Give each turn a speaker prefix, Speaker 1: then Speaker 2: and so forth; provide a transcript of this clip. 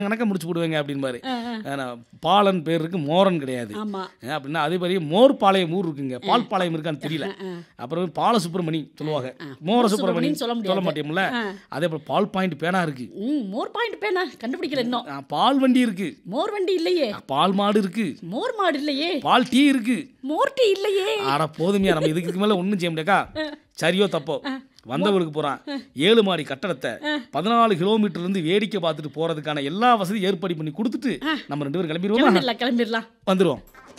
Speaker 1: கணக்க முடிச்சு போடுவேங்க அப்படின்பாரு
Speaker 2: ஆ, ஆ.
Speaker 1: ஆனா, பாலன் பேர் இருக்கு மோரன் கிடையாது
Speaker 2: ஆமா
Speaker 1: ஏன் அப்படின்னா அதே மாதிரி மோர் பாளையம் ஊர் இருக்குங்க பால் பாளையம் இருக்கான்னு தெரியல
Speaker 2: ஆ.
Speaker 1: அப்புறம் பால சுப்பிரமணி சொல்லுவாங்க
Speaker 2: ஆ.
Speaker 1: மோர
Speaker 2: மோர்
Speaker 1: சுப்பிரமணி
Speaker 2: சுப்பிரமணின்னு சொல்ல
Speaker 1: சொல்ல
Speaker 2: முடியாது.
Speaker 1: மாட்டோம்ல
Speaker 2: ஆ.
Speaker 1: அதே போல் பால் பாயிண்ட் பேனா இருக்கு
Speaker 2: ம் மோர் பாயிண்ட் பேனா கண்டுபிடிக்கல இன்னும்
Speaker 1: ஆ, பால் வண்டி இருக்கு
Speaker 2: மோர் வண்டி இல்லையே
Speaker 1: பால் மாடு இருக்கு
Speaker 2: மோர் மாடு இல்லையே
Speaker 1: பால் டீ இருக்கு
Speaker 2: மோர் டீ இல்லையே
Speaker 1: ஆட போதுமையா நம்ம இதுக்கு இதுக்கு மேல ஒன்றும் செய்ய முடியாக்கா சரியோ தப்போ வந்தவருக்கு போறான் ஏழு மாடி கட்டடத்தை பதினாலு கிலோமீட்டர்ல இருந்து வேடிக்கை பார்த்துட்டு போறதுக்கான எல்லா வசதியும் ஏற்பாடு பண்ணி கொடுத்துட்டு நம்ம ரெண்டு பேரும் கிளம்பிடுவோமா
Speaker 2: கிளம்பிடலாம் கிளம்பிடலாம்
Speaker 1: வந்துருவோம்